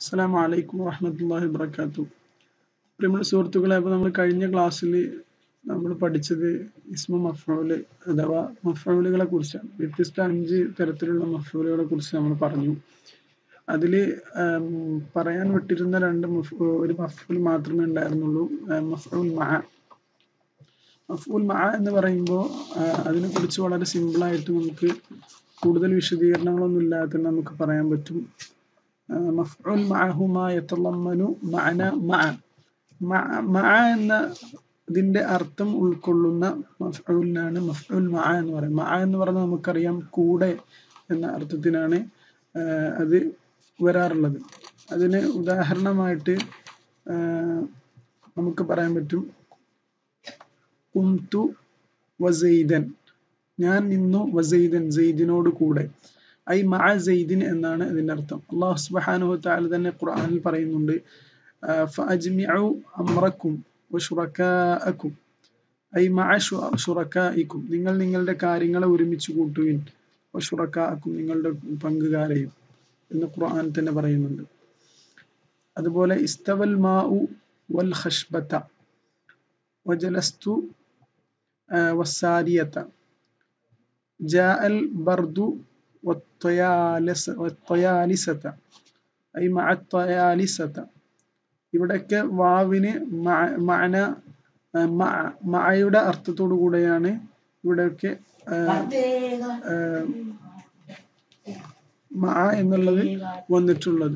അസ്സലാമു അലൈക്കും വറഹ്മത്തുള്ളാഹി വബറകാതുഹു പ്രിയമുള്ള സുഹൃത്തുക്കളെ അപ്പോൾ നമ്മൾ കഴിഞ്ഞ ക്ലാസ്സിൽ നമ്മൾ പഠിച്ചത് ഇസ്മു മഫ്ഊല് അഥവാ മഫ്ഊലുകളെ കുറിച്ചാണ് വ്യത്യസ്ത അഞ്ച് തരത്തിലുള്ള മഫ്ഊലുകളെ കുറിച്ച് നമ്മൾ പറഞ്ഞു അതിൽ പറയാൻ വിട്ടിരുന്ന രണ്ട് മഫ് ഒരു മഫ്ഊൽ മാത്രമേ ഉണ്ടായിരുന്നുള്ളൂ മഫ്ഊൽ മഅ മഫ്ഊൽ മഅ എന്ന് പറയുമ്പോൾ അതിനെക്കുറിച്ച് വളരെ സിമ്പിളായിട്ട് നമുക്ക് കൂടുതൽ വിശദീകരണങ്ങളൊന്നും ഇല്ലാതെ തന്നെ നമുക്ക് പറയാൻ പറ്റും മഫ്ഊൽ മഅഹുമ യതളമ്മനു മഅന മഅ മഅ എന്ന ഇതിന്റെ അർത്ഥം ഉൾക്കൊള്ളുന്ന മഫ്ഊലിനാണ് മഫ്ഊൽ മഅ എന്ന് പറയുന്നത് മഅ എന്ന് പറഞ്ഞാൽ നമുക്കറിയാം കൂടെ എന്ന അർത്ഥത്തിനാണ് അത് വരാറുള്ളത് അതിന് ഉദാഹരണമായിട്ട് നമുക്ക് പറയാൻ പറ്റും കുംതു വസൈദൻ ഞാൻ നിന്നു വസൈദൻ സെയ്ദിനോട് കൂടെ ഐ മഅ സെയ്ദിൻ എന്നാണ് ഇതിന്റെ അർത്ഥം അള്ളാഹു സുബ്ഹാനഹു തആല തന്നെ ഖുർആനിൽ പറയുന്നുണ്ട് ഫഅജ്മിഉ അംറക്കും വശുറകാഅക്കും ഐ മഅ ശുറകാഇക്കും നിങ്ങൾ നിങ്ങളുടെ കാര്യങ്ങളെ ഒരുമിച്ച് കൂട്ടുവിൻ വശുറകാഅക്കും നിങ്ങളുടെ പങ്കുകാരെയും എന്ന് ഖുർആൻ തന്നെ പറയുന്നുണ്ട് അതുപോലെ ഇസ്തവൽ മാഉ വൽ ഖഷ്ബത വജലസ്തു വസാരിയത ജാഅൽ ബർദു والطيالسة أي مع الطيالسة ഇവിടെയൊക്കെ വാവിന് മഅന മഅയുടെ അർത്ഥത്തോടു കൂടെയാണ് ഇവിടെയൊക്കെ മഅ എന്നുള്ളത് വന്നിട്ടുള്ളത്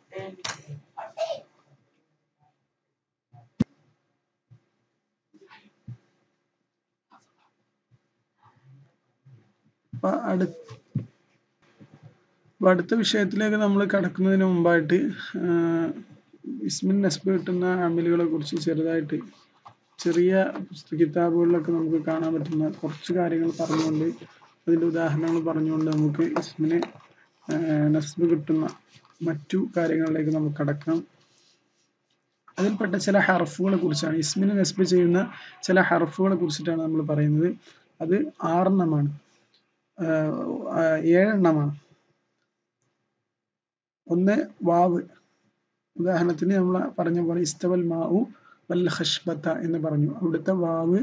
അപ്പൊ അടുത്ത അപ്പൊ അടുത്ത വിഷയത്തിലേക്ക് നമ്മൾ കടക്കുന്നതിന് മുമ്പായിട്ട് ഇസ്മിൻ നസ്ബ് കിട്ടുന്ന അമലുകളെ കുറിച്ച് ചെറുതായിട്ട് ചെറിയ കിതാബുകളിലൊക്കെ നമുക്ക് കാണാൻ പറ്റുന്ന കുറച്ച് കാര്യങ്ങൾ പറഞ്ഞുകൊണ്ട് അതിന്റെ ഉദാഹരണങ്ങൾ പറഞ്ഞുകൊണ്ട് നമുക്ക് ഇസ്മിന് നസ്ബ് കിട്ടുന്ന മറ്റു കാര്യങ്ങളിലേക്ക് നമുക്ക് കടക്കാം അതിൽപ്പെട്ട ചില ഹർഫുകളെ കുറിച്ചാണ് ഇസ്മിന് നസ്ബ് ചെയ്യുന്ന ചില ഹർഫുകളെ കുറിച്ചിട്ടാണ് നമ്മൾ പറയുന്നത് അത് ആറെണ്ണമാണ് ഏഴെണ്ണമാണ് ഒന്ന് വാവ് ഉദാഹരണത്തിന് നമ്മൾ പറഞ്ഞ പോലെ ഇസ്തവൽ മാവു വൽ ഖഷ്ബത്ത എന്ന് പറഞ്ഞു അവിടുത്തെ വാവ്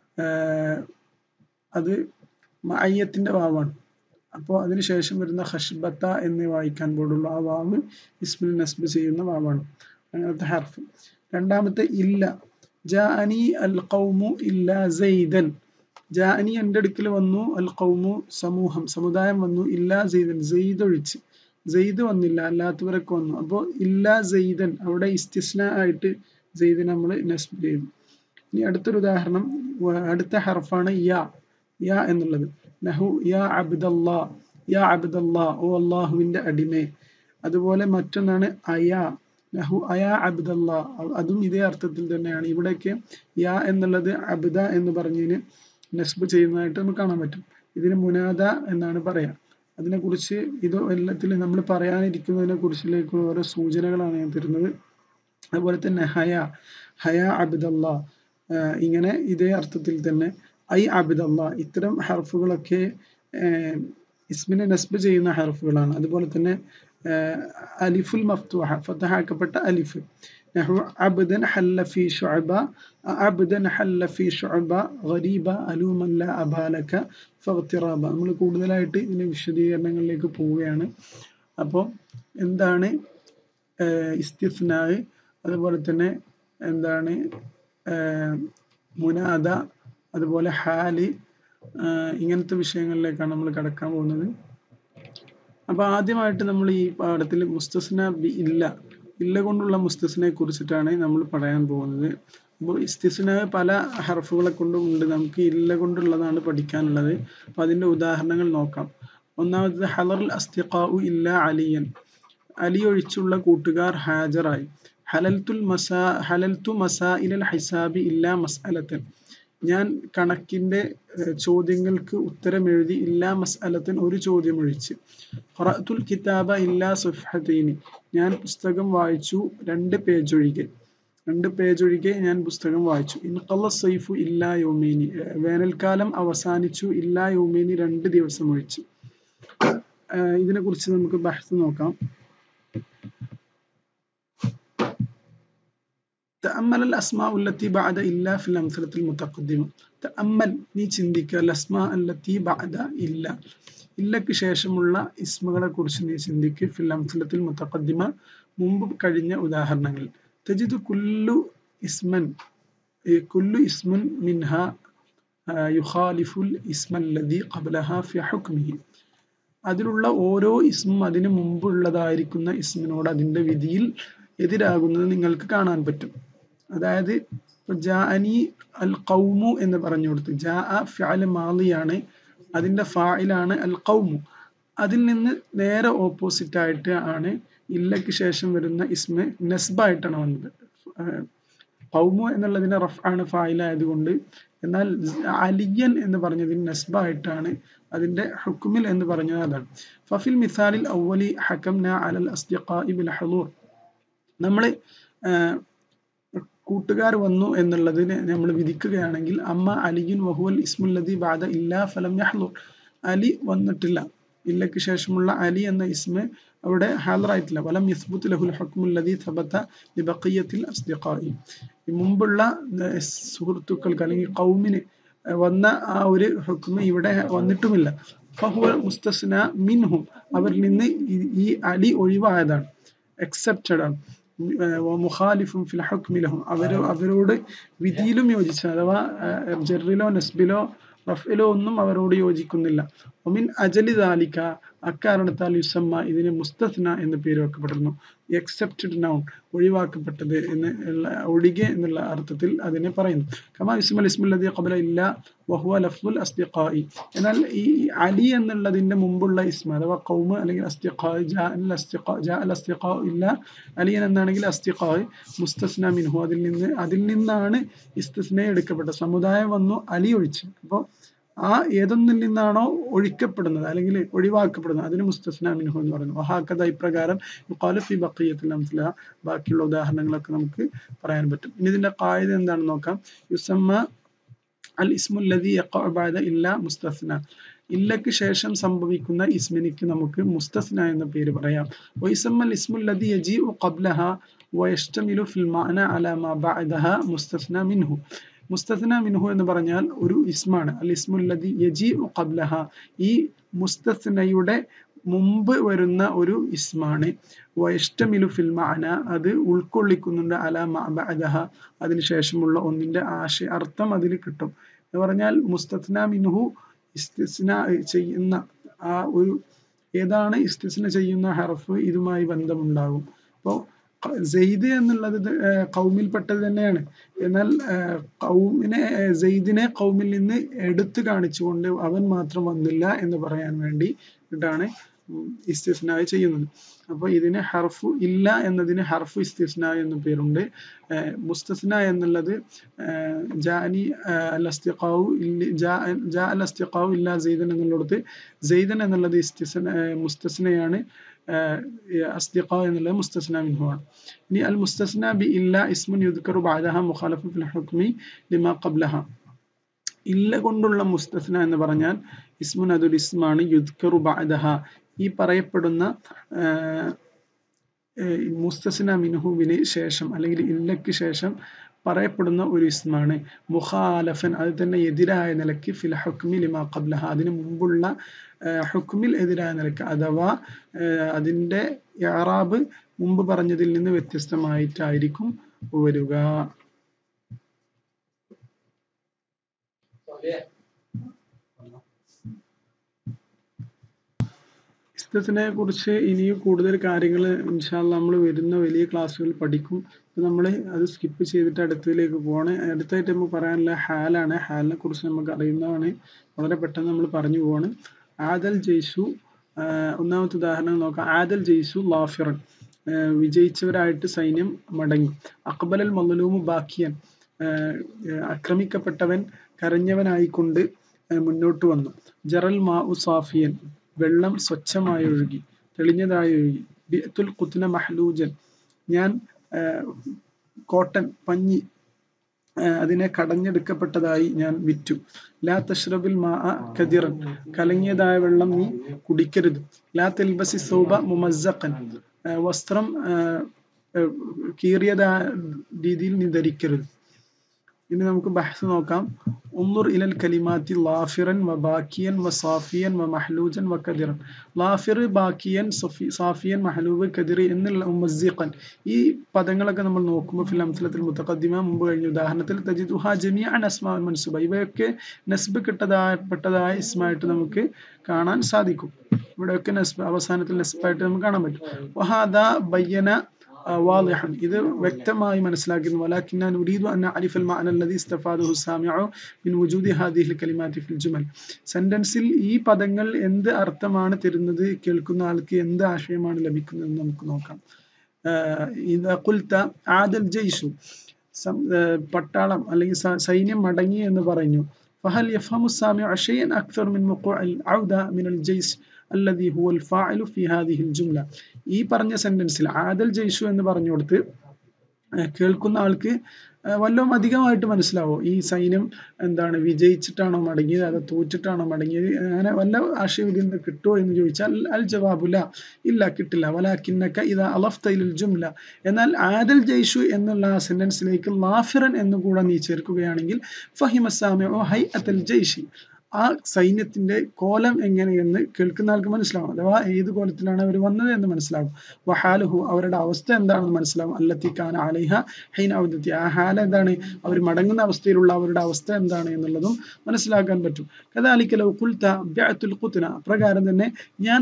അത് മയ്യത്തിന്റെ വാവാണ് അപ്പോൾ അതിനുശേഷം വരുന്ന ഖഷ്ബത്ത എന്ന് വായിക്കാൻ പാടുള്ളൂ ആ വാവ് ഇസ്മിൽ നസ്ബ് ചെയ്യുന്ന വാവാണ് അങ്ങനത്തെ ഹർഫ് രണ്ടാമത്തെ ഇല്ല ജാഅനി അൽ ഖൗമു ഇല്ല സെയ്ദൻ ജാഅനി എൻ്റെ അടുക്കൽ വന്നു അൽ ഖൗമു സമൂഹം സമുദായം വന്നു ഇല്ല സെയ്ദൻ സെയ്ദ് ഒഴിച്ച് സെയ്ദ് വന്നില്ല അല്ലാത്തവരൊക്കെ വന്നു അപ്പോൾ ഇല്ല സെയ്ദൻ അവിടെ ഇസ്തിസ്ന ആയിട്ട് സെയ്ദ് നമ്മൾ നസ്ബ് ചെയ്തു ഇനി അടുത്തൊരു ഉദാഹരണം അടുത്ത ഹർഫാണ് യാ യാ എന്നുള്ളത് നഹു യാ അബ്ദല്ലാ യാ അബ്ദല്ലാ ഓ അള്ളാഹുവിന്റെ അടിമേ അതുപോലെ മറ്റൊന്നാണ് അയാ നഹു അയാ അബ്ദല്ലാ അതും ഇതേ അർത്ഥത്തിൽ തന്നെയാണ് ഇവിടെയൊക്കെ യാ എന്നുള്ളത് അബ്ദ എന്ന് പറഞ്ഞതിന് നസ്ബ് ചെയ്യുന്നതായിട്ട് നമുക്ക് കാണാൻ പറ്റും ഇതിന് മുനാദ എന്നാണ് പറയാ അതിനെക്കുറിച്ച് ഇത് എല്ലാത്തിലും നമ്മൾ പറയാനിരിക്കുന്നതിനെ കുറിച്ചിലേക്ക് ഓരോ സൂചനകളാണ് ഞാൻ തരുന്നത് അതുപോലെ തന്നെ ഹയ ഹയ അബിദല്ല ഇങ്ങനെ ഇതേ അർത്ഥത്തിൽ തന്നെ ഐ അബിദല്ല ഇത്തരം ഹർഫുകളൊക്കെ ഇസ്മിനെ നസ്ബ് ചെയ്യുന്ന ഹർഫുകളാണ് അതുപോലെ തന്നെ അലിഫുൽ മഫ്തുഹ ഫത്തഹാക്കപ്പെട്ട അലിഫ് نحو عبدا حل في شعبة عبدا حل في شعبة غريبة ألوما لا أبا لك فاغترابا നമ്മൾ കൂടുതലായിട്ട് ഇതിന്റെ വിശദീകരണങ്ങളിലേക്ക് പോവുകയാണ് അപ്പോൾ എന്താണ് ഇസ്തിഫ്നാ അതുപോലെ തന്നെ എന്താണ് മുനാദ അതുപോലെ ഹാല് ഇങ്ങനത്തെ വിഷയങ്ങളിലേക്കാണ് നമ്മൾ കടക്കാൻ പോകുന്നത് അപ്പൊ ആദ്യമായിട്ട് നമ്മൾ ഈ പാഠത്തിൽ മുസ്തസ്ന ബി ഇല്ല ഇല്ല കൊണ്ടുള്ള മുസ്തസിനെ കുറിച്ചിട്ടാണ് നമ്മൾ പറയാൻ പോകുന്നത് അപ്പോൾ ഇസ്തിസ്ന പല ഹർഫുകളെ കൊണ്ടും ഉണ്ട് നമുക്ക് ഇല്ല കൊണ്ടുള്ളതാണ് പഠിക്കാനുള്ളത് അപ്പൊ അതിന്റെ ഉദാഹരണങ്ങൾ നോക്കാം ഒന്നാമത് ഹലർ അസ്തിഖാഉ ഇല്ല അലിയൻ അലി ഒഴിച്ചുള്ള കൂട്ടുകാർ ഹാജറായി ഹലൽത്തുൽ മസാ ഹലൽത്തു മസാഇലൽ ഹിസാബി ഇല്ല മസ്അലത്തൻ ഞാൻ കണക്കിന്റെ ചോദ്യങ്ങൾക്ക് ഉത്തരം എഴുതി ഇല്ലാ മസ്അലത്തൻ ഒരു ചോദ്യം ഒഴിച്ച് ഖറഅത്തുൽ കിതാബ ഇല്ലാ സുഫ്ഹതൈനി ഞാൻ പുസ്തകം വായിച്ചു രണ്ട് പേജ് ഒഴികെ രണ്ട് പേജ് ഒഴികെ ഞാൻ പുസ്തകം വായിച്ചു ഇൻഖല്ല സൈഫു ഇല്ലാ യൗമേനി വേനൽക്കാലം അവസാനിച്ചു ഇല്ലാ യൗമേനി രണ്ട് ദിവസം ഒഴിച്ച് ഇതിനെ കുറിച്ച് നമുക്ക് ബഹസ് നോക്കാം تأمل الأسماء التي بعد إلا في الأمثلة المتقدمة تأمل നീ ചിന്തിക്കുക الأسماء التي بعد إلا ഇല്ലക്ക് ശേഷമുള്ള ഇസ്മുകളെ കുറിച്ച് നീ ചിന്തിക്ക് ഫിൽ അംസലത്തിൽ മുത്തഖദ്ദിമ മുമ്പ് കഴിഞ്ഞ ഉദാഹരണങ്ങൾ തജിദ് കുല്ലു ഇസ്മൻ കുല്ലു ഇസ്മുൻ മിൻഹ യുഖാലിഫുൽ ഇസ്മല്ലദി ഖബ്ലഹ ഫി ഹുക്മിഹി അതിലുള്ള ഓരോ ഇസ്മും അതിനു മുമ്പുള്ളതായിരിക്കുന്ന ഇസ്മിനോട് അതിന്റെ വിധിയിൽ എതിരാകുന്നത് നിങ്ങൾക്ക് കാണാൻ പറ്റും അതായത് ജാഅനി അൽ ഖൗമു എന്ന് പറഞ്ഞു കൊടുത്ത് ജാ ഫിഅൽ മാലിയാണ് അതിന്റെ ഫായിലാണ് അൽ ഖൗമു അതിൽ നിന്ന് നേരെ ഓപ്പോസിറ്റ് ആയിട്ട് ആണ് ഇല്ലക്ക് ശേഷം വരുന്ന ഇസ്മ നസ്ബായിട്ടാണ് വന്നത് ഖൗമു എന്നുള്ളതിന്റെ റഫ് ആണ് ഫായിലായതുകൊണ്ട് എന്നാൽ അലിയൻ എന്ന് പറഞ്ഞതിന് നസ്ബായിട്ടാണ് അതിന്റെ ഹുക്കുമിൽ എന്ന് പറഞ്ഞത് അതാണ് ഫഫിൽ മിസാലിൽ ഔവലി ഹക്കംന അലൽ അസ്ദിഖാഇ ബിൽ ഹളൂർ നമ്മൾ കൂട്ടുകാർ വന്നു എന്നുള്ളതിന് നമ്മൾ വിധിക്കുകയാണെങ്കിൽ അമ്മ അലിയുൻ വഹുവൽ ഇസ്മുല്ലദി ബാദ ഇല്ലാ ഫലം യഹ്ലൂർ അലി വന്നിട്ടില്ല ഇല്ലക്ക് ശേഷമുള്ള അലി എന്ന ഇസ്മ അവിടെ ഹാജറായിട്ടില്ല വലം യസ്ബുത്ത് ലഹുൽ ഹുക്മുല്ലദി സബത്ത ലിബഖിയത്തിൽ അസ്ദിഖായി മുമ്പുള്ള സുഹൃത്തുക്കൾക്ക് അല്ലെങ്കിൽ കൗമിന് വന്ന ആ ഒരു ഹുക്മ ഇവിടെ വന്നിട്ടുമില്ല ഫഹുവ മുസ്തസ്ന മിൻഹും അവരിൽ നിന്ന് ഈ അലി ഒഴിവായതാണ് എക്സെപ്റ്റഡ് ആണ് മുഖാലിഫും ഫിൽ ഹുക്മി ലഹും അവരോ അവരോട് വിധിയിലും യോജിച്ച അഥവാ ജെറിലോ നസ്ബിലോ റഫിലോ ഒന്നും അവരോട് യോജിക്കുന്നില്ല ഒമിൻ അജലി ദാലിക്ക അക്കാരണത്താൽ യുസമ്മ ഇതിന് മുസ്തസ്ന എന്ന് പേര് വെക്കപ്പെട്ടിരുന്നു എക്സെപ്റ്റഡ് നൗൺ ഒഴിവാക്കപ്പെട്ടത് എന്ന് ഉള്ള ഒഴികെ എന്നുള്ള അർത്ഥത്തിൽ അതിനെ പറയുന്നു കമാ ഇസ്മൽ ഇസ്മുല്ലതി ഖബല ഇല്ല വഹുവ ലഫ്ദുൽ അസ്തിഖായി എന്നാൽ ഈ അലി എന്നുള്ളതിന്റെ മുമ്പുള്ള ഇസ്മ അഥവാ കൗമ് അല്ലെങ്കിൽ അസ്തിഖായ് ജാ അൽ അസ്തിഖാ ജാ അൽ അസ്തിഖാ ഇല്ല അലിയൻ എന്നാണെങ്കിൽ അസ്തിഖായ് മുസ്തസ്ന മിൻഹു അതിൽ നിന്ന് അതിൽ നിന്നാണ് ഇസ്തസ്ന എടുക്കപ്പെട്ടത് സമുദായം വന്നു അലി ഒഴിച്ച് അപ്പോൾ ആ ഏതൊന്നിൽ നിന്നാണോ ഒഴിക്കപ്പെടുന്നത് അല്ലെങ്കിൽ ഒഴിവാക്കപ്പെടുന്നത് അതിന് മുസ്തസ്ന മിൻഹു എന്ന് പറയുന്നു വഹാക്കഥ ഇപ്രകാരം ഫി ബഖിയത്തിൽ അംസല ബാക്കിയുള്ള ഉദാഹരണങ്ങളൊക്കെ നമുക്ക് പറയാൻ പറ്റും ഇനി ഇതിന്റെ കായിക എന്താണെന്ന് നോക്കാം യുസമ്മ അൽ ഇസ്മുല്ലദി ബഅദ ഇല്ല മുസ്തസ്ന ഇല്ലക്ക് ശേഷം സംഭവിക്കുന്ന ഇസ്മിനിക്ക് നമുക്ക് മുസ്തസ്ന എന്ന പേര് പറയാം വൈസമ്മൽ ഇസ്മുല്ലദി യജീഉ ഖബ്ലഹ വയഷ്തമിലു ഫിൽ മഅന അലാ മാ ബഅദഹ മുസ്തസ്ന മിൻഹു മുസ്തസ്ന മിൻഹു എന്ന് പറഞ്ഞാൽ ഒരു ഇസ്മാണ് അൽ ഇസ്മുല്ലദി യജി ഖബ്ലഹ ഈ മുസ്തസ്നയുടെ മുമ്പ് വരുന്ന ഒരു ഇസ്മാണ് വയഷ്ടമിലു ഫിൽ മഅന അത് ഉൾക്കൊള്ളിക്കുന്നുണ്ട് അല മഅബഅദഹ അതിനുശേഷമുള്ള ഒന്നിന്റെ ആശയ അർത്ഥം അതിൽ കിട്ടും എന്ന് പറഞ്ഞാൽ മുസ്തസ്ന മിൻഹു ഇസ്തിസ്ന ചെയ്യുന്ന ആ ഒരു ഏതാണ് ഇസ്തിസ്ന ചെയ്യുന്ന ഹർഫ് ഇതുമായി ബന്ധമുണ്ടാകും അപ്പോൾ സെയ്ദ് എന്നുള്ളത് കൗമിൽപ്പെട്ടത് തന്നെയാണ് എന്നാൽ കൗമിനെ സെയ്ദിനെ കൗമിൽ നിന്ന് എടുത്തു കാണിച്ചുകൊണ്ട് അവൻ മാത്രം വന്നില്ല എന്ന് പറയാൻ വേണ്ടി ാണ് ഇസ്തിസ്നായി ചെയ്യുന്നത് അപ്പോൾ ഇതിന് ഹർഫു ഇല്ല എന്നതിന് ഹർഫു ഇസ്തിസ്ന എന്ന പേരുണ്ട് മുസ്തസ്ന എന്നുള്ളത് ജാനി അൽ അസ്തിഖാവു ജാ അൽ അസ്തിഖാവു ഇല്ല സെയ്ദൻ എന്നുള്ളിടത്ത് സെയ്ദൻ എന്നുള്ളത് ഇസ്തിസ്ന മുസ്തസ്നയാണ് അസ്തിഖ എന്നുള്ളത് മുസ്തസ്ന മിൻഹു ആണ് ഇനി അൽ മുസ്തസ്ന ബി ഇല്ല ഇസ്മുൻ യുദ്കറു ബാദഹ മുഖാലഫു ഫിൽ ഹുക്മി ലിമാ ഖബ്ലഹ ഇല്ല കൊണ്ടുള്ള മുസ്തസ്ന എന്ന് പറഞ്ഞാൽ ഇസ്മുൻ അതൊരു ഇസ്മാണ് യുദ്കറു ബാദഹ ഈ പറയപ്പെടുന്ന മുസ്തസ്ന മിൻഹുവിന് ശേഷം അല്ലെങ്കിൽ ഇല്ലക്ക് ശേഷം പറയപ്പെടുന്ന ഒരു ഇസ്മാണ് മുഖാലഫൻ അത് തന്നെ എതിരായ നിലയ്ക്ക് ഫിൽ ഹുക്മി ലിമാ ഖബ്ലഹ അതിന് മുമ്പുള്ള ഹുക്മിൽ എതിരായ നിലയ്ക്ക് അഥവാ അതിൻ്റെ യാറാബ് മുമ്പ് പറഞ്ഞതിൽ നിന്ന് വ്യത്യസ്തമായിട്ടായിരിക്കും വരിക ഇസ്തത്തിനെ കുറിച്ച് ഇനിയും കൂടുതൽ കാര്യങ്ങൾ ഇൻഷാല്ല നമ്മൾ വരുന്ന വലിയ ക്ലാസ്സുകൾ പഠിക്കും നമ്മൾ അത് സ്കിപ്പ് ചെയ്തിട്ട് അടുത്തതിലേക്ക് പോവാണ് അടുത്തായിട്ട് നമുക്ക് പറയാനുള്ള ഹാലാണ് ഹാലിനെ കുറിച്ച് നമുക്ക് അറിയുന്നതാണ് വളരെ പെട്ടെന്ന് നമ്മൾ പറഞ്ഞു പോവാണ് ആദൽ ജയ്സു ഒന്നാമത്തെ ഉദാഹരണം നോക്കാം ആദൽ ജയ്സു ലാഫിറൻ വിജയിച്ചവരായിട്ട് സൈന്യം മടങ്ങി അക്ബലൽ മലലൂമു ബാക്കിയൻ ആക്രമിക്കപ്പെട്ടവൻ കരഞ്ഞവനായിക്കൊണ്ട് മുന്നോട്ട് വന്നു ജറൽ മാ ഉ സാഫിയൻ വെള്ളം സ്വച്ഛമായി ഒഴുകി തെളിഞ്ഞതായി ഒഴുകി ബിഅത്തുൽ കുത്ന മഹ്ലൂജൻ ഞാൻ കോട്ടൺ പഞ്ഞി അതിനെ കടഞ്ഞെടുക്കപ്പെട്ടതായി ഞാൻ വിറ്റു ലാ തഷ്റബിൽ മാ കതിറൻ കലങ്ങിയതായ വെള്ളം നീ കുടിക്കരുത് ലാ തെൽബസി സൗബ മുമസ്സഖൻ വസ്ത്രം കീറിയതായ രീതിയിൽ നീ ധരിക്കരുത് ഇനി നമുക്ക് ബഹ്സ് നോക്കാം ഉന്നുർ ഇലൽ കലിമാത്തി ലാഫിറൻ വ ബാക്കിയൻ വ സാഫിയൻ വ മഹ്ലൂജൻ വ കദിറൻ ലാഫിർ ബാക്കിയൻ സഫി സാഫിയൻ മഹ്ലൂബ് കദിർ എന്നുള്ള മുമസ്സിഖൻ ഈ പദങ്ങളൊക്കെ നമ്മൾ നോക്കുമ്പോൾ ഫിൽ അംസലത്തിൽ മുത്തഖദ്ദിമ മുമ്പ് കഴിഞ്ഞ ഉദാഹരണത്തിൽ തജിദുഹ ജമിഅൻ അസ്മാ മൻസുബ ഇവയൊക്കെ നസ്ബ് കിട്ടതായ പെട്ടതായ ഇസ്മായിട്ട് നമുക്ക് കാണാൻ സാധിക്കും ഇവിടെയൊക്കെ നസ്ബ് അവസാനത്തിൽ നസ്ബായിട്ട് നമുക്ക് കാണാൻ പറ്റും വഹാദ ബയ്യന واضحا ഇത് വ്യക്തമായി മനസ്സിലാക്കുന്നു ولكن نريد أن نعرف المعنى الذي استفاده السامع من وجود هذه الكلمات في الجمل സെന്റൻസിൽ ഈ പദങ്ങൾ എന്ത് അർത്ഥമാണ് തരുന്നത് കേൾക്കുന്ന ആൾക്ക് എന്ത് ആശയമാണ് ലഭിക്കുന്നത് എന്ന് നമുക്ക് നോക്കാം ഇത് കുൽത്ത ആദൽ ജയ്ഷു പട്ടാളം അല്ലെങ്കിൽ സൈന്യം മടങ്ങി എന്ന് പറഞ്ഞു فهل يفهم السامع شيئا أكثر من وقوع العودة من الجيش الذي هو الفاعل في هذه الجملة ഈ പറഞ്ഞ സെന്റൻസിൽ ആദൽ ജയ്ഷു എന്ന് പറഞ്ഞു കൊടുത്ത് കേൾക്കുന്ന ആൾക്ക് വല്ലതും അധികമായിട്ട് മനസ്സിലാവോ ഈ സൈന്യം എന്താണ് വിജയിച്ചിട്ടാണോ മടങ്ങിയത് അതോ തോറ്റിട്ടാണോ മടങ്ങിയത് അങ്ങനെ വല്ല ആശയവിധിയും കിട്ടുമോ എന്ന് ചോദിച്ചാൽ അൽ ജവാബുല ഇല്ല കിട്ടില്ല വലാക്കിന്നക്ക ഇത് അലഫ്തയിൽ ജുംല എന്നാൽ ആദൽ ജയ്ഷു എന്നുള്ള ആ സെന്റൻസിലേക്ക് ലാഫിറൻ എന്ന് കൂടെ നീ ചേർക്കുകയാണെങ്കിൽ ഫഹിമസാമോ ഹൈ അത്തൽ ജയ്ഷി ആ സൈന്യത്തിന്റെ കോലം എങ്ങനെയെന്ന് കേൾക്കുന്ന ആൾക്ക് മനസ്സിലാവും അഥവാ ഏത് കോലത്തിലാണ് അവർ വന്നത് എന്ന് മനസ്സിലാവും വഹാലുഹു അവരുടെ അവസ്ഥ എന്താണെന്ന് മനസ്സിലാവും അല്ലത്തി ഖാൻ അലൈഹ ഹൈൻ ഔദത്തി ആ ഹാല എന്താണ് അവർ മടങ്ങുന്ന അവസ്ഥയിലുള്ള അവരുടെ അവസ്ഥ എന്താണ് എന്നുള്ളതും മനസ്സിലാക്കാൻ പറ്റും കഥാലിക്കലോ കുൽത്ത ബ്യാത്തുൽ കുത്തിന പ്രകാരം തന്നെ ഞാൻ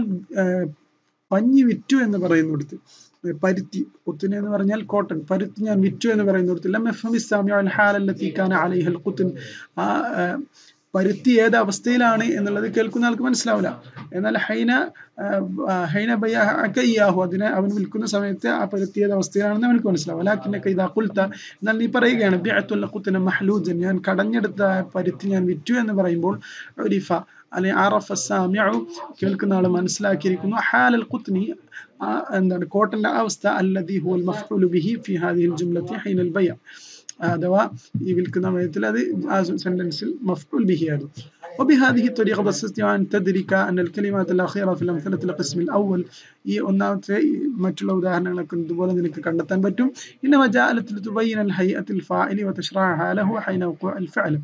പഞ്ഞി വിറ്റു എന്ന് പറയുന്നിടത്ത് പരുത്തി കുത്തിന് എന്ന് പറഞ്ഞാൽ കോട്ടൺ പരുത്തി ഞാൻ വിറ്റു എന്ന് പറയുന്നിടത്ത് ലം എഫ് ഇസ്ലാമിയ ഹാലല്ലത്തി ഖാൻ അലൈഹൽ കുത്തിൻ ആ പരുത്തി ഏത് അവസ്ഥയിലാണ് എന്നുള്ളത് കേൾക്കുന്ന ആൾക്ക് മനസ്സിലാവില്ല എന്നാൽ ഹൈന ഹൈന ബയ്യാഹു അതിനെ അവൻ വിൽക്കുന്ന സമയത്ത് ആ പരുത്തി ഏത് അവസ്ഥയിലാണെന്ന് അവനക്ക് മനസ്സിലാവും അലാക്കിനൊക്കെ ഇതാ കുൽത്ത എന്നാൽ നീ പറയുകയാണ് ബിഅത്തുൽ കുത്തിന മഹ്ലൂജൻ ഞാൻ കടഞ്ഞെടുത്ത പരുത്തി ഞാൻ വിറ്റു എന്ന് പറയുമ്പോൾ ഉരിഫ അല്ലെങ്കിൽ ആറഫ് സാമ്യു കേൾക്കുന്ന ആൾ മനസ്സിലാക്കിയിരിക്കുന്നു ഹാലൽ കുത്നി എന്താണ് കോട്ടന്റെ അവസ്ഥ അല്ലദി ഹുവൽ മഫ്ഉലു ബിഹി ഫി ഹാദിഹിൽ ജുംലത്തി ഹൈനൽ ബയ്യ അഥവാ ഈ വിൽക്കുന്ന സമയത്തിൽ അത് ആ സെന്റൻസിൽ മഫ്ഉൽ ബിഹി ആയിരുന്നു وبهذه الطريقة تستطيع أن تدرك أن الكلمات الأخيرة في الأمثلة القسم الأول ഈ ഒന്നാമത്തെ മറ്റുള്ള ഉദാഹരണങ്ങളൊക്കെ ഇതുപോലെ നിനക്ക് കണ്ടെത്താൻ പറ്റും إنما جاءت لتبين الهيئة الفاعل وتشرح حاله حين وقوع الفعل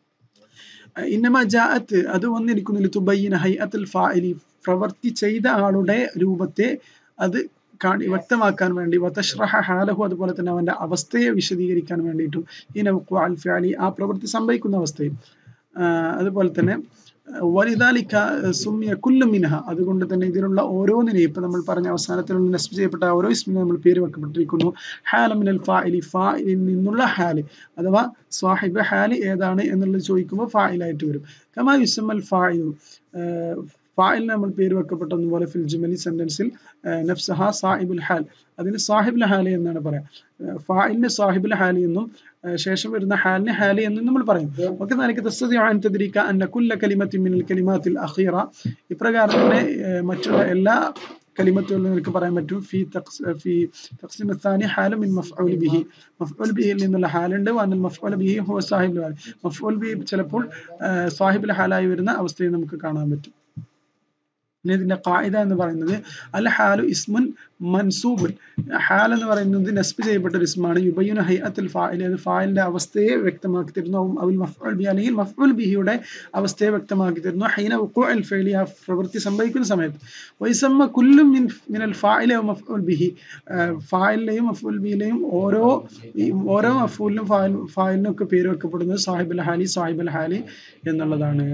ഇന്നമ ജാഅത്ത് അത് വന്നിരിക്കുന്നു ലിതുബയ്യന ഹൈഅത്തുൽ ഫാഇലി പ്രവർത്തി ചെയ്ത ആളുടെ രൂപത്തെ അത് കാണി വ്യക്തമാക്കാൻ വേണ്ടി വതഷ്റഹ ഹാലഹു അതുപോലെ തന്നെ അവന്റെ അവസ്ഥയെ വിശദീകരിക്കാൻ വേണ്ടിയിട്ടും ഈ നവഖു അൽ ഫിഅലി ആ പ്രവൃത്തി സംഭവിക്കുന്ന അവസ്ഥയിൽ അതുപോലെ തന്നെ വലുതാലിക്ക സുമ്യ കുല്ലും മിനഹ അതുകൊണ്ട് തന്നെ ഇതിലുള്ള ഓരോന്നിനെയും ഇപ്പൊ നമ്മൾ പറഞ്ഞ അവസാനത്തിലുള്ള നസ്ബ് ചെയ്യപ്പെട്ട ഓരോ ഇസ്മിനും നമ്മൾ പേര് വെക്കപ്പെട്ടിരിക്കുന്നു ഹാലമിനൽ ഫാഇലി ഫാഇലിൽ നിന്നുള്ള ഹാല് അഥവാ സ്വാഹിബ് ഹാല് ഏതാണ് എന്നുള്ളത് ചോദിക്കുമ്പോൾ ഫായിലായിട്ട് വരും കമാ യുസമ്മൽ ഫായിലു ഫായിലിന് നമ്മൾ പേര് വെക്കപ്പെട്ടതുപോലെ ഫിൽ ജുമലി സെന്റൻസിൽ നഫ്സഹ സാഹിബുൽ ഹാൽ അതിന് സാഹിബുൽ ഹാലി എന്നാണ് പറയാം ഫായിലിന് സാഹിബുൽ ഹാലി എന്നും ശേഷം വരുന്ന ഹാലിന് ഹാലി എന്നും നമ്മൾ പറയും ഒക്കെ നിലയ്ക്ക് തസ്തദിഅൻ തദ്രീക അന്ന കുല്ല കലിമത്തിൻ മിനൽ കലിമാത്തിൽ അഖീറ ഇപ്രകാരം തന്നെ മറ്റുള്ള എല്ലാ കലിമത്തുകളിൽ നിനക്ക് പറയാൻ പറ്റും ഫി ഫി തഖ്സിം الثاني حال من مفعول به مفعول به നിന്നുള്ള ഹാലുണ്ട് വന്നൽ മഫ്ഊൽ ബിഹി ഹുവ സാഹിബുൽ ഹാൽ മഫ്ഊൽ ബിഹി ചിലപ്പോൾ സാഹിബുൽ ഹാലായി വരുന്ന അവസ്ഥയെ നമുക്ക് കാണാൻ പറ്റും പിന്നെ ഇതിന്റെ കായിക എന്ന് പറയുന്നത് അൽ ഹാലു ഇസ്മുൻ മൻസൂബുൻ ഹാൽ എന്ന് പറയുന്നത് നസ്ബ് ചെയ്യപ്പെട്ട ഒരു ഇസ്മാണ് യുബയ്യുന ഹൈഅത്തുൽ ഫാഇൽ അത് ഫായിലിന്റെ അവസ്ഥയെ വ്യക്തമാക്കി തരുന്നു അവൽ മഫ്ഉൽ ബി അല്ലെങ്കിൽ മഫ്ഉൽ ബിഹിയുടെ അവസ്ഥയെ വ്യക്തമാക്കി തരുന്നു ഹൈന ഉഖൂഅൽ ഫഇലി ആ പ്രവൃത്തി സംഭവിക്കുന്ന സമയത്ത് വൈസമ്മ കുല്ലും മിൻ മിനൽ ഫാഇല വ മഫ്ഉൽ ബിഹി ഫായിലിലെയും മഫ്ഉൽ ബിഹിലെയും ഓരോ ഓരോ മഫ്ഊലിനും ഫായിൽ ഫായിലിനും ഒക്കെ പേര് വെക്കപ്പെടുന്നത് സാഹിബുൽ ഹാലി സാഹിബുൽ ഹാലി എന്നുള്ളതാണ്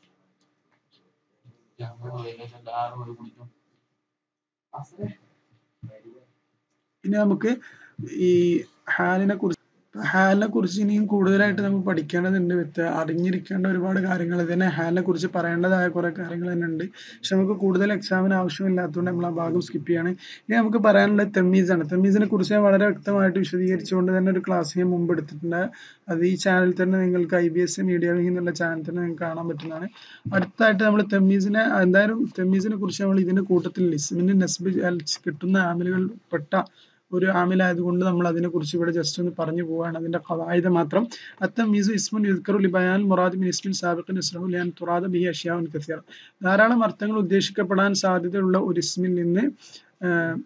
ഇനി നമുക്ക് ഈ ഹാലിനെ കുറിച്ച് ഹാലിനെ കുറിച്ച് ഇനിയും കൂടുതലായിട്ട് നമുക്ക് പഠിക്കേണ്ടതുണ്ട് വ്യക്ത അറിഞ്ഞിരിക്കേണ്ട ഒരുപാട് കാര്യങ്ങൾ തന്നെ ഹാലിനെ കുറിച്ച് പറയേണ്ടതായ കുറെ കാര്യങ്ങൾ തന്നെ ഉണ്ട് പക്ഷെ നമുക്ക് കൂടുതൽ എക്സാമിന് ആവശ്യമില്ലാത്തതുകൊണ്ട് നമ്മൾ ആ ഭാഗം സ്കിപ്പ് ചെയ്യാണ് ഇനി നമുക്ക് പറയാനുള്ളത് തെമ്മീസാണ് തെമ്മീസിനെ കുറിച്ച് ഞാൻ വളരെ വ്യക്തമായിട്ട് വിശദീകരിച്ചുകൊണ്ട് തന്നെ ഒരു ക്ലാസ് ഞാൻ മുമ്പ് എടുത്തിട്ടുണ്ട് അത് ഈ ചാനൽ തന്നെ നിങ്ങൾക്ക് I B S media wing എന്നുള്ള ചാനൽ തന്നെ നിങ്ങൾക്ക് കാണാൻ പറ്റുന്നതാണ് അടുത്തായിട്ട് നമ്മൾ തെമ്മീസിനെ എന്തായാലും തെമ്മീസിനെ കുറിച്ച് നമ്മൾ ഇതിന്റെ കൂട്ടത്തിൽ ലിസ്മിന് നെസ്ബ് കിട്ടുന്ന ആമിലുകൾ പെട്ട ഒരു ആമിലായതുകൊണ്ട് നമ്മൾ അതിനെ കുറിച്ച് ഇവിടെ ജസ്റ്റ് ഒന്ന് പറഞ്ഞു പോവാണ് അതിന്റെ ഖവായിദ മാത്രം അത്തമീസു ഇസ്മുൻ യുദ്കറു ലിബയാൻ മുറാദ് മിൻ ഇസ്മിൻ സാബിഖിൻ ഇസ്റഹു ലിയാൻ തുറാദ ബിഹി അഷ്യാഉൻ കസീറ ധാരാളം അർത്ഥങ്ങൾ ഉദ്ദേശിക്കപ്പെടാൻ സാധ്യതയുള്ള ഒരു ഇസ്മിൽ നിന്ന്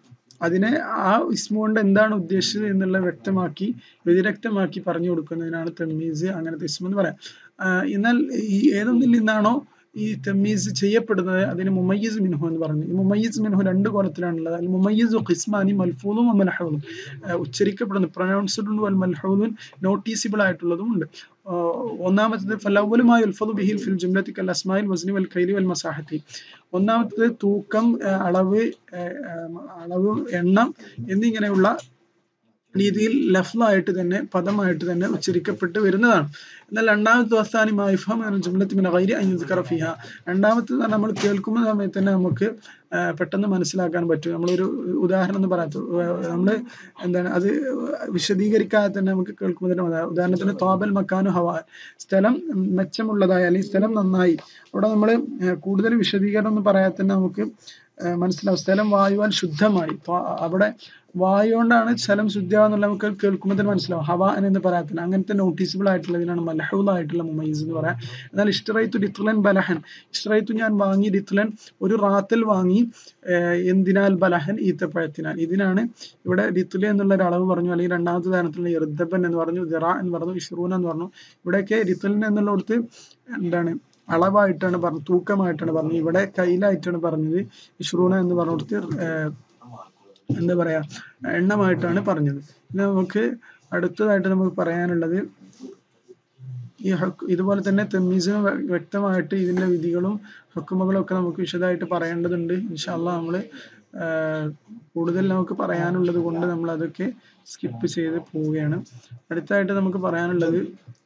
അതിനെ ആ ഇസ്മു കൊണ്ട് എന്താണ് ഉദ്ദേശിച്ചത് എന്നുള്ള വ്യക്തമാക്കി വ്യതിരക്തമാക്കി പറഞ്ഞു കൊടുക്കുന്നതിനാണ് തമ്മീസ് അങ്ങനത്തെ ഇസ്മു എന്ന് പറയാം ആഹ് എന്നാൽ ഈ ഏതൊന്നിൽ നിന്നാണോ ഈ തമ്മീസ് ചെയ്യപ്പെടുന്നത് അതിന് മുമയ്യിസ് മിൻഹു എന്ന് പറഞ്ഞു ഈ മുമയ്യിസ് മിൻഹു രണ്ട് കോലത്തിലാണുള്ളത് അൽ മുമയ്യിസു ഖിസ്മാനി മൽഫൂദും മൽഹൂദും ഉച്ചരിക്കപ്പെടുന്നു പ്രൊനൗൺസ്ഡ് വൽ മൽഹൂദുൻ നോട്ടീസിബിൾ ആയിട്ടുള്ളതും ഉണ്ട് ആഹ് ഒന്നാമത്തത് ഫലവലുമായി ഉൽഫദു ബിഹിൽ ഫിൽ ജുംലത്തി കൽ അസ്മായിൽ വസ്നി വൽ കൈലി വൽ മസാഹത്തി ഒന്നാമത്തത് തൂക്കം ആഹ് അളവ് ആഹ് ആഹ് അളവ് എണ്ണം എന്നിങ്ങനെയുള്ള രീതിയിൽ ലഫ്ലായിട്ട് തന്നെ പദമായിട്ട് തന്നെ ഉച്ചരിക്കപ്പെട്ട് വരുന്നതാണ് എന്നാൽ രണ്ടാമത്തെ വസ്താനി മൈഫം എന്ന ജുംലത്തി ഗൈരി അയ്യുദ്ക്കറ ഫിഹ രണ്ടാമത്തെ നമ്മൾ കേൾക്കുന്ന സമയത്ത് തന്നെ നമുക്ക് ആ, പെട്ടെന്ന് മനസ്സിലാക്കാൻ പറ്റും നമ്മളൊരു ഉദാഹരണം എന്ന് പറയാത്ത നമ്മൾ എന്താണ് അത് വിശദീകരിക്കാതെ തന്നെ നമുക്ക് കേൾക്കുമ്പോൾ തന്നെ മനസ്സിലാവും. ഉദാഹരണത്തിന് തോബൽ മക്കാനു ഹവാ സ്ഥലം മെച്ചമുള്ളതായി അല്ലെങ്കിൽ സ്ഥലം നന്നായി അവിടെ നമ്മൾ കൂടുതൽ വിശദീകരണം ഒന്നും പറയാതെ തന്നെ നമുക്ക് ആ, മനസ്സിലാവും സ്ഥലം വായുവാൽ ശുദ്ധമായി ത്വ- അവിടെ വായു കൊണ്ടാണ് സ്ഥലം ശുദ്ധിയാവുന്നുള്ള നമുക്ക് കേൾക്കുമ്പോൾ തന്നെ മനസ്സിലാവും ഹവ എന്ന് പറയാത്തില്ല അങ്ങനത്തെ നോട്ടീസബിൾ ആയിട്ടുള്ളതിനാണ് മലഹൂൽ ആയിട്ടുള്ള മുമൈസ് എന്ന് പറയാം എന്നാൽ ഇഷ്ടറൈത്തു ഡിത്ലൻ ബലഹൻ ഇഷ്ടറൈത്തു ഞാൻ വാങ്ങി ഡിത്ലൻ ഒരു റാത്തൽ വാങ്ങി ഏർ എന്തിനാൽ ബലഹൻ ഈത്തപ്പഴത്തിനാൽ ഇതിനാണ് ഇവിടെ ഡിത്തുല എന്നുള്ള ഒരു അളവ് പറഞ്ഞു അല്ലെങ്കിൽ രണ്ടാമത്തെ ഉദാഹരണത്തിലുള്ള ഇർദബൻ എന്ന് പറഞ്ഞു ദിറ എന്ന് പറഞ്ഞു ഇഷ്റൂന എന്ന് പറഞ്ഞു ഇവിടെയൊക്കെ ഡിത്തുലിൻ എന്നുള്ളിടത്ത് എന്താണ് അളവായിട്ടാണ് പറഞ്ഞത് തൂക്കമായിട്ടാണ് പറഞ്ഞത് ഇവിടെ കയ്യിലായിട്ടാണ് പറഞ്ഞത് ഇഷ്റൂന എന്ന് പറഞ്ഞിടത്ത് ഏർ എന്താ പറയാ എണ്ണമായിട്ടാണ് പറഞ്ഞത് ഇനി നമുക്ക് അടുത്തതായിട്ട് നമുക്ക് പറയാനുള്ളത് ഈ ഹക്ക് ഇതുപോലെ തന്നെ തെമ്മീസിന് വ്യക്തമായിട്ട് ഇതിന്റെ വിധികളും ഹക്കുമകളും ഒക്കെ നമുക്ക് വിശദമായിട്ട് പറയേണ്ടതുണ്ട് ഇൻഷാല്ല നമ്മൾ കൂടുതൽ നമുക്ക് പറയാനുള്ളത് കൊണ്ട് നമ്മൾ അതൊക്കെ സ്കിപ്പ് ചെയ്ത് പോവുകയാണ് അടുത്തായിട്ട് നമുക്ക് പറയാനുള്ളത്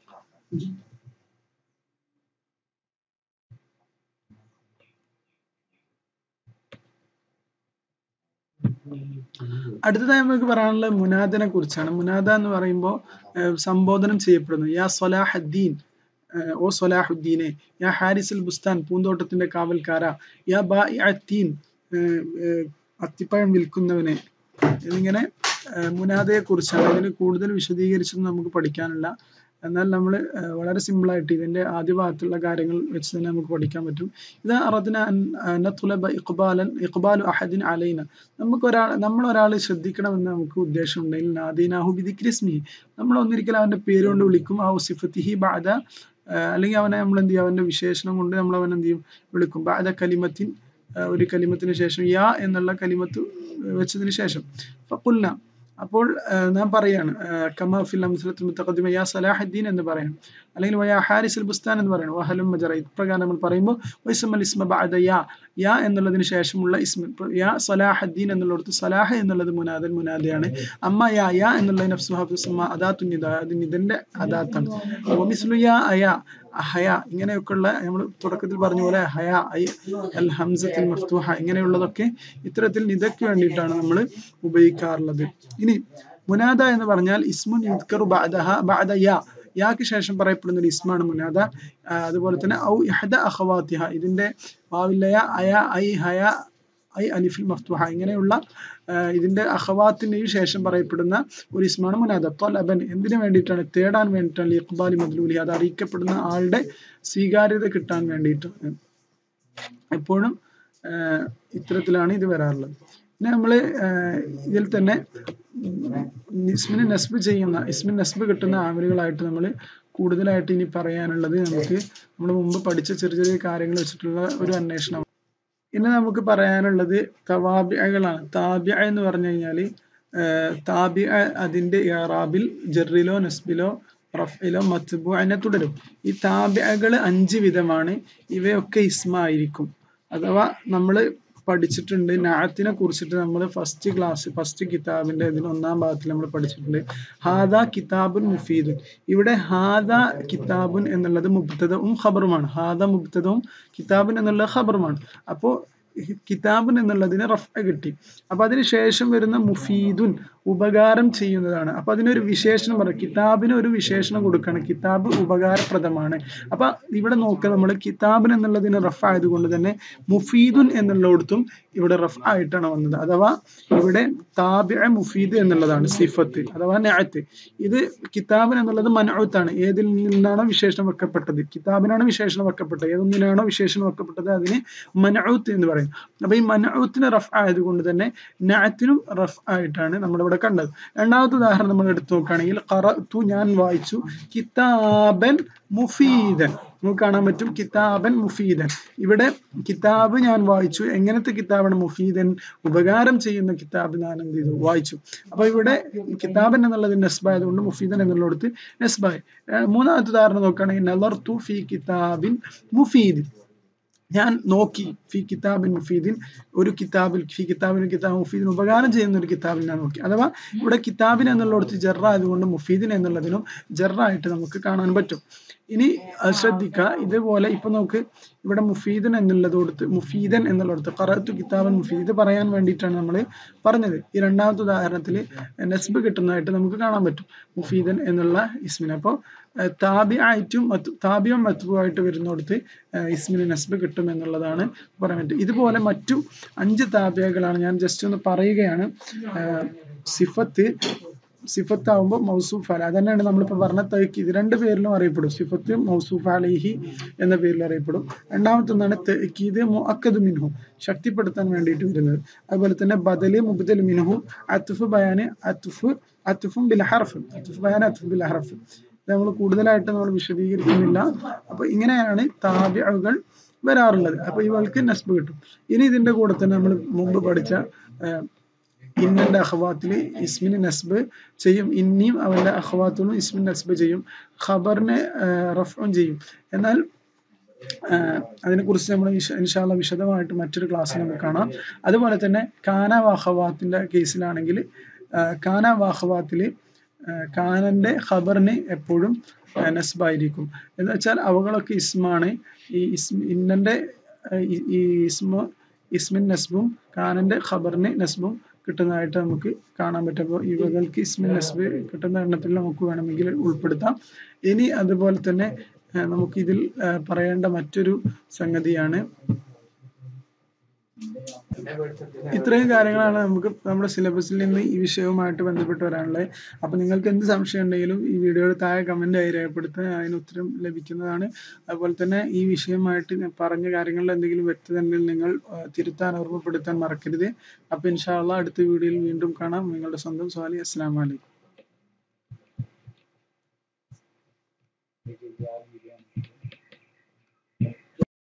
അടുത്തതായി നമുക്ക് പറയാനുള്ളത് മുനാദനെ കുറിച്ചാണ് മുനാദ എന്ന് പറയുമ്പോൾ സംബോധനം ചെയ്യപ്പെടുന്നു യാ സലാഹദ്ദീൻ ഏഹ് ഓ സലാഹുദ്ദീനെ യാ ഹാരിസുൽ ബുസ്താൻ പൂന്തോട്ടത്തിന്റെ കാവൽക്കാര യാ ബാഇഅത്തീൻ ഏഹ് ഏഹ് അത്തിപ്പഴം വിൽക്കുന്നവനെ എന്നിങ്ങനെ ഏഹ് മുനാദയെ കുറിച്ചാണ് ഇതിന് കൂടുതൽ വിശദീകരിച്ചൊന്നും നമുക്ക് പഠിക്കാനില്ല എന്നാൽ നമ്മൾ വളരെ സിമ്പിൾ ആയിട്ട് ഇതിന്റെ ആദ്യ ഭാഗത്തുള്ള കാര്യങ്ങൾ വെച്ച് തന്നെ നമുക്ക് പഠിക്കാൻ പറ്റും ഇത് അറദിന നത്തുലബ ഇഖ്ബാലൻ ഇഖ്ബാലു അഹദിൻ അലൈന നമുക്ക് ഒരാൾ നമ്മൾ ഒരാൾ ശ്രദ്ധിക്കണമെന്ന് നമുക്ക് ഉദ്ദേശമുണ്ടെങ്കിൽ നാദീനാഹു ബിദിക്രിസ്മി നമ്മൾ ഒന്നിരിക്കൽ അവന്റെ പേര് കൊണ്ട് വിളിക്കും ആ സിഫത്തിഹി ബാദ അല്ലെങ്കിൽ അവനെ നമ്മൾ എന്ത് ചെയ്യും അവന്റെ വിശേഷണം കൊണ്ട് നമ്മൾ അവൻ എന്ത് ചെയ്യും വിളിക്കും ബാദ കലിമത്തിൻ ആ, ഒരു കലിമത്തിന് ശേഷം യാ എന്നുള്ള കലിമത്ത് വെച്ചതിന് ശേഷം ഫഖുൽന അപ്പോൾ ആ, നാം പറയാണ് കമാ ഫിൽ അംസലത്തുൽ മുത്തഖദ്ദിമ യാ സലാഹുദ്ദീൻ എന്ന് പറയണം അല്ലെങ്കിൽ വയാ ഹാരിസുൽ ബുസ്താൻ എന്ന് പറയണം വഹലും മജറ ഇപ്രകാരം നമ്മൾ പറയുമ്പോൾ വൈസമൽ ഇസ്മ ബഅദ യാ യാ എന്നുള്ളതിന് ശേഷമുള്ള ഇസ്മ ഇപ്പൊ യാ സലാഹുദ്ദീൻ എന്നുള്ളിടത്ത് സലാഹ് എന്നുള്ളത് മുനാദൻ മുനാദയാണ് അമ്മ യാ യാ എന്നുള്ള നഫ്സു ഹഫിസുമ അദാത്തു നിദ അത് നിദന്റെ അദാത്താണ് വമിസ്ലു യാ അയ അഹയ ഇങ്ങനെയൊക്കെയുള്ള നമ്മൾ തുടക്കത്തിൽ പറഞ്ഞ പോലെ ഹയ ഐ അൽ ഹംസത്തിൽ മഫ്തൂഹ ഇങ്ങനെയുള്ളതൊക്കെ ഇത്തരത്തിൽ നിദയ്ക്ക് വേണ്ടിയിട്ടാണ് നമ്മൾ ഉപയോഗിക്കാറുള്ളത് ഇനി മുനാദ എന്ന് പറഞ്ഞാൽ ഇസ്മുൻ യുദ്കറു ബഅദഹ ബഅദ യാ യാക്ക് ശേഷം പറയപ്പെടുന്ന ഒരു ഇസ്മാണ് മുനാദ ആ, അതുപോലെ തന്നെ ഔ ഇഹദ അഖവാത്തിഹ ഇതിന്റെ വാവില്ലയ അയ ഐ ഹയ ഐ അലിഫിൽ മഫ്തുഹ ഇങ്ങനെയുള്ള ആ, ഇതിന്റെ അഖവാത്തിന് ശേഷം പറയപ്പെടുന്ന ഒരു ഇസ്മാണ് മുനാദ തൊലബൻ എന്തിനു വേണ്ടിയിട്ടാണ് തേടാൻ വേണ്ടിയിട്ടാണ് ഇഖ്ബാലി മദ്ലൂലി അത് അറിയിക്കപ്പെടുന്ന ആളുടെ സ്വീകാര്യത കിട്ടാൻ വേണ്ടിയിട്ട് എപ്പോഴും ആ, ഇത്തരത്തിലാണ് ഇത് വരാറുള്ളത് പിന്നെ നമ്മൾ ഇതിൽ തന്നെ ഇസ്മിന് നസ്ബ് ചെയ്യുന്ന ഇസ്മിന് നസ്ബ് കിട്ടുന്ന ആമലുകളായിട്ട് നമ്മൾ കൂടുതലായിട്ട് ഇനി പറയാനുള്ളത് നമുക്ക് നമ്മൾ മുമ്പ് പഠിച്ച ചെറിയ ചെറിയ കാര്യങ്ങൾ വെച്ചിട്ടുള്ള ഒരു അന്വേഷണം ഇനി നമുക്ക് പറയാനുള്ളത് തവാബിയകളാണ് താബിയ എന്ന് പറഞ്ഞു കഴിഞ്ഞാൽ താബിയ അതിന്റെ ഇറാബിൽ ജെറിലോ നസ്ബിലോ റഫിലോ മത്ബു അതിനെ തുടരും ഈ താബിയകൾ അഞ്ച് വിധമാണ് ഇവയൊക്കെ ഇസ്മ ആയിരിക്കും അഥവാ നമ്മൾ പഠിച്ചിട്ടുണ്ട് നാത്തിനെ കുറിച്ചിട്ട് നമ്മൾ ഫസ്റ്റ് ക്ലാസ് ഫസ്റ്റ് കിതാബിന്റെ ഇതിന് ഒന്നാം ഭാഗത്തിൽ നമ്മൾ പഠിച്ചിട്ടുണ്ട് ഹാദ കിതാബുൻ മുഫീദുൻ ഇവിടെ ഹാദ കിതാബുൻ എന്നുള്ളത് മുബ്തദവും ഖബറുമാണ് ഹാദ മുബ്തദവും കിതാബുൻ എന്നുള്ള ഖബറുമാണ് അപ്പോൾ കിതാബുൻ എന്നുള്ളതിന് റഫ കിട്ടി അപ്പൊ അതിന് ശേഷം വരുന്ന മുഫീദുൻ ഉപകാരം ചെയ്യുന്നതാണ് അപ്പൊ അതിനൊരു വിശേഷണം പറയാം കിതാബിന് ഒരു വിശേഷണം കൊടുക്കണം കിതാബ് ഉപകാരപ്രദമാണ് അപ്പൊ ഇവിടെ നോക്കുക നമ്മൾ കിതാബിൻ എന്നുള്ളതിന് റഫ് ആയതുകൊണ്ട് തന്നെ മുഫീദുൻ എന്നുള്ളിടത്തും ഇവിടെ റഫ് ആയിട്ടാണ് വന്നത് അഥവാ ഇവിടെ താബിഅ മുഫീദ് എന്നുള്ളതാണ് സിഫത്ത് അഥവാ നഅത്ത് ഇത് കിതാബിൻ എന്നുള്ളത് മനഅത്താണ് ഏതിൽ നിന്നാണോ വിശേഷണം വെക്കപ്പെട്ടത് കിതാബിനാണ് വിശേഷണം വെക്കപ്പെട്ടത് ഏതൊന്നിനാണോ വിശേഷണം വെക്കപ്പെട്ടത് അതിന് മനഅത്ത് എന്ന് പറയും അപ്പൊ ഈ മനഅത്തിന് റഫ് ആയതുകൊണ്ട് തന്നെ നഅത്തിനും റഫ് ആയിട്ടാണ് നമ്മളിവിടെ കണ്ടത് രണ്ടാമത്തെ ഉദാഹരണം നമ്മൾ എടുത്തു നോക്കുകയാണെങ്കിൽ ഖറഅതു ഞാൻ വായിച്ചു കിതാബൻ മുഫീദൻ നമുക്ക് കാണാൻ പറ്റും കിതാബൻ മുഫീദൻ ഇവിടെ കിതാബ് ഞാൻ വായിച്ചു എങ്ങനത്തെ കിതാബാണ് മുഫീദൻ ഉപകാരം ചെയ്യുന്ന കിതാബ് ഞാൻ എന്ത് ചെയ്തു വായിച്ചു അപ്പൊ ഇവിടെ കിതാബൻ എന്നുള്ളത് നെസ്ബായതുകൊണ്ട് മുഫീദൻ എന്നുള്ളിടത്ത് നെസ്ബായ് മൂന്നാമത്തെ ഉദാഹരണം നോക്കുകയാണെങ്കിൽ നലർത്തു ഫി കിതാബിൻ മുഫീദിൻ ഞാൻ നോക്കി ഫി കിതാബിൻ മുഫീദിൻ ഒരു കിതാബിൽ ഫി കിതാബിൻ കിതാബ് മുഫീദിന് ഉപകാരം ചെയ്യുന്ന ഒരു കിതാബിൽ ഞാൻ നോക്കി അഥവാ ഇവിടെ കിതാബിൻ എന്നുള്ളിടത്ത് ജറ ആയതുകൊണ്ട് മുഫീദിൻ എന്നുള്ളതിനും ജറായിട്ട് നമുക്ക് കാണാൻ പറ്റും ഇനി ശ്രദ്ധിക്കുക ഇതുപോലെ ഇപ്പൊ നമുക്ക് ഇവിടെ മുഫീദൻ എന്നുള്ളത് കൊടുത്ത് മുഫീദൻ എന്നുള്ളിടത്ത് ഖറഅത്തു കിതാബൻ മുഫീദ് ഇത് പറയാൻ വേണ്ടിയിട്ടാണ് നമ്മൾ പറഞ്ഞത് ഈ രണ്ടാമത്തെ ഉദാഹരണത്തിൽ നെസ്ബ് കിട്ടുന്നതായിട്ട് നമുക്ക് കാണാൻ പറ്റും മുഫീദൻ എന്നുള്ള ഇസ്മിന് അപ്പോൾ താബിയായിട്ടും താബിയും മത്തുവായിട്ട് വരുന്നിടത്ത് ഇസ്മിന് നെസ്ബ് കിട്ടും എന്നുള്ളതാണ് പറയാൻ പറ്റും ഇതുപോലെ മറ്റു അഞ്ച് താബിയകളാണ് ഞാൻ ജസ്റ്റ് ഒന്ന് പറയുകയാണ് സിഫത്ത് സിഫത്ത് ആവുമ്പോൾ മൗസൂഫ് അല അതന്നെയാണ് നമ്മളിപ്പോൾ പറഞ്ഞ തഹ്ക്കീദ് രണ്ട് പേരിലും അറിയപ്പെടും സിഫത്ത് മൗസൂഫ് അലൈഹി എന്ന പേരിൽ അറിയപ്പെടും രണ്ടാമത്തെ ഒന്നാണ് തഹ്ക്കീദ് മുഅക്കദ് മിൻഹു ശക്തിപ്പെടുത്താൻ വേണ്ടിയിട്ട് വരുന്നത് അതുപോലെ തന്നെ ബദല് മുബ്ദൽ മിൻഹു അത്തുഫ് ബയാന് അത്തുഫ് അത്തുഫും ബിൽ ഹർഫ് അത്തുഫ് ബയാൻ അത്തുഫ് ബിൽ ഹർഫ് ഇത് നമ്മൾ കൂടുതലായിട്ട് നമ്മൾ വിശദീകരിക്കുന്നില്ല അപ്പൊ ഇങ്ങനെയാണ് താബിഅകൾ വരാറുള്ളത് അപ്പൊ ഇവൾക്ക് നസ്ബ് കിട്ടും ഇനി ഇതിന്റെ കൂടെ തന്നെ നമ്മൾ മുമ്പ് പഠിച്ച ഇന്നന്റെ അഹ്വാത്തില് ഇസ്മിന് നസ്ബ് ചെയ്യും ഇന്നിയും അവന്റെ അഹ്വാത്തുകളും ഇസ്മിൻ നസ്ബ് ചെയ്യും ഖബറിനെ റഫും ചെയ്യും എന്നാൽ അതിനെക്കുറിച്ച് നമ്മൾ ഇൻഷാല്ല വിശദമായിട്ട് മറ്റൊരു ക്ലാസ്സിൽ നമുക്ക് കാണാം അതുപോലെ തന്നെ കാന വാഹവാത്തിന്റെ കേസിലാണെങ്കിൽ കാന വാഹവാത്തില് കാനന്റെ ഖബറിന് എപ്പോഴും നസ്ബായിരിക്കും എന്ന് വെച്ചാൽ അവകളൊക്കെ ഇസ്മാണ് ഈ ഇസ്മ ഇന്നന്റെ ഈ ഇസ്മ ഇസ്മിൻ നസ്ബും കാനന്റെ ഖബറിന് നസ്ബും കിട്ടുന്നതായിട്ട് നമുക്ക് കാണാൻ പറ്റും അപ്പോൾ ഇവകൾക്ക് ഇസ്മിൻ നസ്ബ് കിട്ടുന്ന എണ്ണത്തിൽ നമുക്ക് വേണമെങ്കിൽ ഉൾപ്പെടുത്താം ഇനി അതുപോലെ തന്നെ നമുക്ക് ഇതിൽ പറയേണ്ട മറ്റൊരു സംഗതിയാണ് ഇത്രയും കാര്യങ്ങളാണ് നമുക്ക് നമ്മുടെ സിലബസിൽ നിന്ന് ഈ വിഷയവുമായിട്ട് ബന്ധപ്പെട്ട് വരാനുള്ളത് അപ്പൊ നിങ്ങൾക്ക് എന്ത് സംശയം ഉണ്ടെങ്കിലും ഈ വീഡിയോയുടെ താഴെ കമന്റ് ആയി രേഖപ്പെടുത്താൻ അതിന് ഉത്തരം ലഭിക്കുന്നതാണ് അതുപോലെ തന്നെ ഈ വിഷയമായിട്ട് ഞാൻ പറഞ്ഞ കാര്യങ്ങളിൽ എന്തെങ്കിലും വ്യക്തത ഉണ്ടെങ്കിൽ നിങ്ങൾ തിരുത്താൻ ഓർമ്മപ്പെടുത്താൻ മറക്കരുത് അപ്പൊ ഇൻഷാല്ല അടുത്ത വീഡിയോയിൽ വീണ്ടും കാണാം നിങ്ങളുടെ സ്വന്തം സ്വാലി അസ്സാം വലൈക്കും